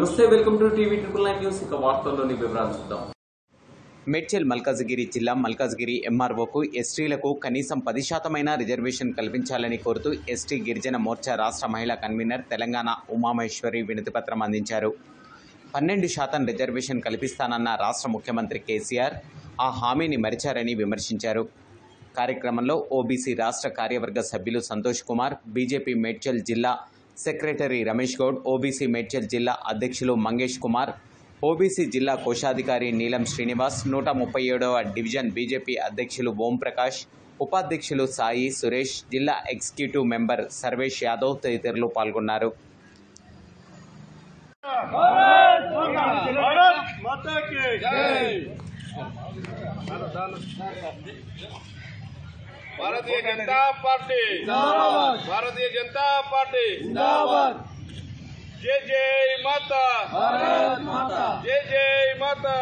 నమస్తే welcome to TV triple nine news ఇక వార్తల్లోని వివరాలు చూద్దాం మేడ్చల్ మల్కాజ్గిరి జిల్లా మల్కాజ్గిరి ఎంఆర్ఓకు ఎస్టీలకు కనీసం పది శాతమైన రిజర్వేషన్ కల్పించాలని కోరుతూ ఎస్టీ గిరిజన మోర్చా రాష్ట్ర మహిళా కన్వీనర్ తెలంగాణ ఉమామహేశ్వరి వినతిపత్రం అందించారు పన్నెండు శాతం రిజర్వేషన్ కల్పిస్తానన్న రాష్ట్ర ముఖ్యమంత్రి కేసీఆర్ ఆ హామీని మరిచారని విమర్శించారు కార్యక్రమంలో ఓబీసీ రాష్ట్ర కార్యవర్గ సభ్యులు సంతోష్ కుమార్ బీజేపీ మేడ్చల్ జిల్లా సెక్రటరీ రమేష్ గౌడ్ ఓబీసీ మేడ్చల్ జిల్లా అధ్యక్షులు మంగేష్ కుమార్ ఓబీసీ జిల్లా కోశాధికారి నీలం శ్రీనివాస్ నూట ముప్పై ఏడవ డివిజన్ బీజేపీ అధ్యక్షులు ఓంప్రకాష్ ఉపాధ్యక్షులు సాయి సురేష్ జిల్లా ఎగ్జిక్యూటివ్ మెంబర్ సర్వేష్ యాదవ్ తదితరులు పాల్గొన్నారు भारत माता की जय भारतीय जनता पार्टी भारतीय जनता पार्टी जय जय माता जय जय माता